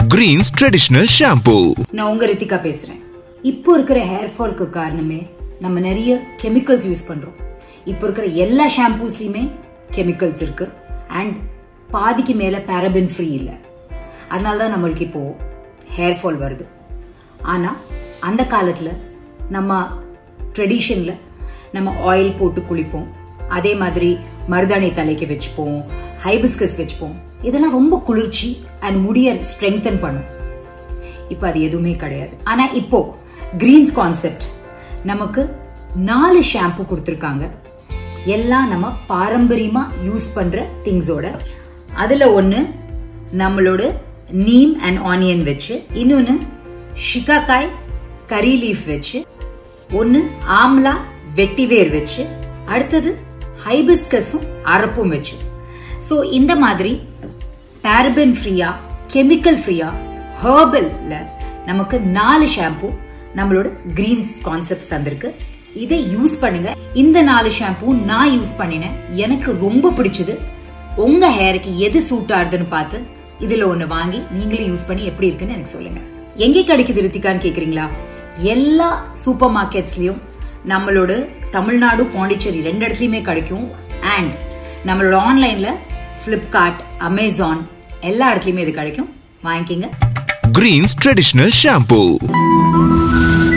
Greens Traditional Shampoo. நான் உங்க ரித்திகா பேசுறேன் இப்போ இருக்கிற ஹேர் ஃபால்க்கு காரணமே நம்ம நிறைய கெமிக்கல்ஸ் யூஸ் பண்றோம் இப்போ இருக்கிற எல்லா ஷாம்பூஸ்லயுமே கெமிக்கல்ஸ் இருக்கு அண்ட் பாதிக்கு மேல பாரபின் ஃப்ரீ இல்லை அதனால தான் நம்மளுக்கு இப்போ ஹேர் ஃபால் வருது ஆனா அந்த காலத்துல நம்ம ட்ரெடிஷன்ல நம்ம ஆயில் போட்டு குளிப்போம் அதே மாதிரி மருதாணி தலைக்கு வச்சுப்போம் ஹைபிஸ்கஸ் வச்சுப்போம் இதெல்லாம் ரொம்ப குளிர்ச்சி அண்ட் முடிய ஸ்ட்ரெங்தன் பண்ணும் இப்போ அது எதுவுமே கிடையாது ஆனா இப்போ கிரீன்ஸ் கான்செப்ட் நமக்கு நாலு ஷாம்பு கொடுத்துருக்காங்க எல்லாம் நம்ம பாரம்பரியமா யூஸ் பண்ற திங்ஸோட அதுல ஒண்ணு நம்மளோட நீம் அண்ட் ஆனியன் வச்சு இன்னொன்னு ஷிகாக்காய் கரி லீஃப் வச்சு ஒன்னு ஆம்லா வெட்டிவேர் வச்சு அடுத்தது ஹைபிஸ்கஸும் அரப்பும் வச்சு ஸோ இந்த மாதிரி பாரபின் ஃப்ரீயா கெமிக்கல் ஃப்ரீயா ஹர்பல்ல நமக்கு நாலு ஷாம்பு நம்மளோட கிரீன்ஸ் கான்செப்ட்ஸ் தந்திருக்கு இதை யூஸ் பண்ணுங்க இந்த நாலு ஷாம்பு நான் யூஸ் பண்ணினேன் எனக்கு ரொம்ப பிடிச்சது உங்க ஹேருக்கு எது சூட் ஆகுதுன்னு பார்த்து இதுல ஒண்ணு வாங்கி நீங்களும் யூஸ் பண்ணி எப்படி இருக்குன்னு எனக்கு சொல்லுங்க எங்கே கிடைக்குது ரித்திகான்னு கேக்குறீங்களா எல்லா சூப்பர் மார்க்கெட்ஸ்லயும் நம்மளோட தமிழ்நாடு பாண்டிச்சேரி ரெண்டு இடத்துலயுமே கிடைக்கும் அண்ட் நம்மளோட ஆன்லைன்ல ஃப்ளிப்கார்ட் அமேசான் எல்லா இடத்துலயுமே இது கிடைக்கும் வாங்கிக்கிங்க Greens Traditional Shampoo.